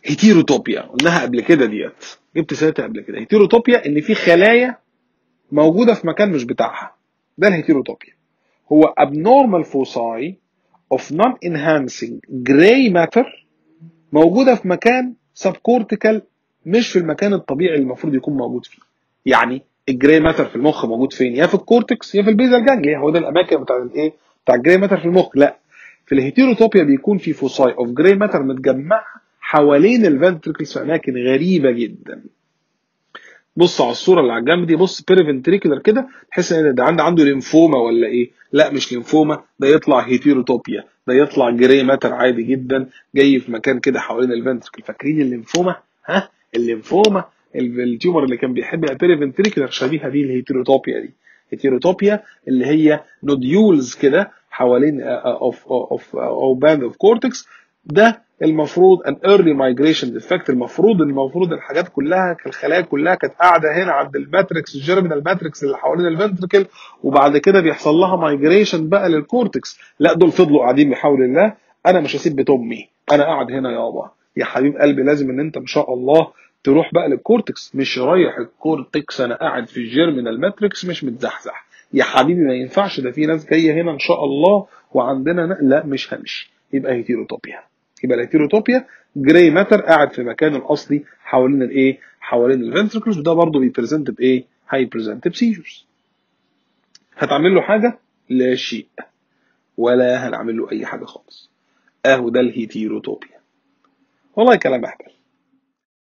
هيتيروتوبيا قلناها قبل كده ديت جبت سيرتها قبل كده هيتيروتوبيا ان في خلايا موجوده في مكان مش بتاعها ده الهيتيروتوبيا هو abnormal foci of non-enhancing gray matter موجوده في مكان subcortical مش في المكان الطبيعي اللي المفروض يكون موجود فيه يعني الجراي ماتر في المخ موجود فين يا في الكورتكس يا في البيزال جانجليا هو ده الاماكن بتاع الايه بتاع الجراي ماتر في المخ لا في الهيتيروتوبيا بيكون في فوساي اوف جراي ماتر متجمعه حوالين الفنتركلز في اماكن غريبه جدا بص على الصوره اللي على الجنب دي بص بيريفنتريكولار كده تحس ان ده عنده عنده ليمفوما ولا ايه لا مش ليمفوما ده يطلع هيتيروتوبيا ده يطلع جراي ماتر عادي جدا جاي في مكان كده حوالين الفنتركل فاكرين الليمفوما ها الليمفوما التيومر اللي كان بيحب البيريفنتريكولار شبيهه دي الهيتيروتوبيا دي هيتيروتوبيا اللي هي نوديولز كده حوالين اوف اوف او باند اوف كورتكس ده المفروض ان ايرلي مايجريشن ديفكت المفروض المفروض الحاجات كلها الخلايا كلها كانت قاعده هنا عند الماتريكس الجيرمينال ماتريكس اللي حوالين الفنتركل وبعد كده بيحصل لها مايجريشن بقى للكورتكس لا دول فضلوا قاعدين بحول الله انا مش هسيب بيت امي انا قاعد هنا يابا يا حبيب قلبي لازم ان انت ان شاء الله تروح بقى للكورتكس مش رايح الكورتكس انا قاعد في الجيرمينال ماتريكس مش متزحزح يا حبيبي ما ينفعش ده في ناس جايه هنا ان شاء الله وعندنا ن... لا مش همشي يبقى هيتيروتوبيا يبقى الهيتيروتوبيا جراي ماتر قاعد في مكانه الاصلي حوالين الايه حوالين الفنتركلز وده برضه بيبريزنت بايه هيبريزنت بسيجرز هتعمل له حاجه لا شيء ولا هنعمل له اي حاجه خالص اهو ده الهيتيروتوبيا والله كلام اهبل